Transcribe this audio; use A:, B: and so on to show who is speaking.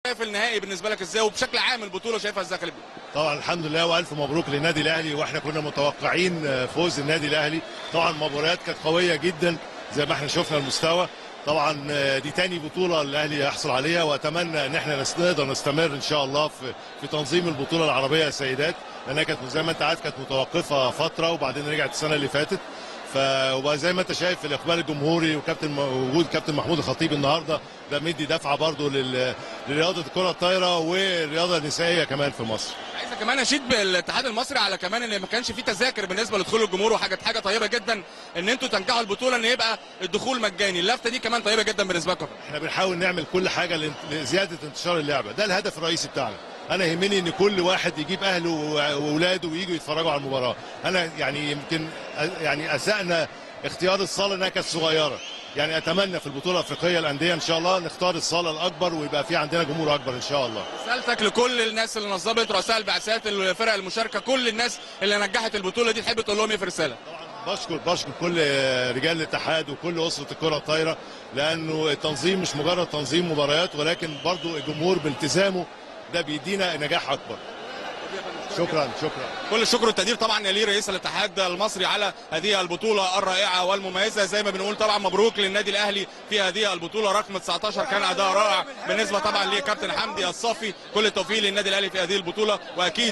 A: شايف النهائي بالنسبه لك ازاي وبشكل عام البطوله شايفها ازاي يا خالد
B: طبعا الحمد لله والف مبروك للنادي الاهلي واحنا كنا متوقعين فوز النادي الاهلي طبعا المباريات كانت قويه جدا زي ما احنا شفنا المستوى طبعا دي تاني بطوله الاهلي يحصل عليها واتمنى ان احنا نقدر نستمر ان شاء الله في في تنظيم البطوله العربيه للسيدات لانها كانت زي ما انت عارف كانت متوقفه فتره وبعدين رجعت السنه اللي فاتت ف وبقى زي ما انت شايف الاقبال الجمهوري وكابتن وجود كابتن محمود الخطيب النهارده ده مدي دفعه برضه لل... لرياضه الكره الطايره والرياضه النسائيه كمان في مصر.
A: عايز كمان اشيد بالاتحاد المصري على كمان ان ما كانش في تذاكر بالنسبه لدخول الجمهور وحاجه حاجه طيبه جدا ان انتوا تنجحوا البطوله ان يبقى الدخول مجاني اللفته دي كمان طيبه جدا بالنسبه لكم
B: احنا بنحاول نعمل كل حاجه لزياده انتشار اللعبه ده الهدف الرئيسي بتاعنا انا يهمني ان كل واحد يجيب اهله واولاده وييجوا يتفرجوا على المباراه انا يعني يمكن يعني اسانا اختيار الصاله انها كانت صغيره يعني اتمنى في البطوله الافريقيه الانديه ان شاء الله نختار الصاله الاكبر ويبقى في عندنا جمهور اكبر ان شاء الله
A: رسالتك لكل الناس اللي نظمت رؤساء البعثات الفرق المشاركه كل الناس اللي نجحت البطوله دي تحب تقول لهم ايه في رساله
B: طبعا بشكر بشكر كل رجال الاتحاد وكل اسره الكره الطايره لانه التنظيم مش مجرد تنظيم مباريات ولكن برضو الجمهور بالتزامه ده بيدينا نجاح اكبر شكرا شكرا
A: كل الشكر والتقدير طبعا لرئيس الاتحاد المصري على هذه البطوله الرائعه والمميزه زي ما بنقول طبعا مبروك للنادي الاهلي في هذه البطوله رقم 19 كان اداء رائع بالنسبه طبعا لكابتن حمدي الصافي كل التوفيق للنادي الاهلي في هذه البطوله واكيد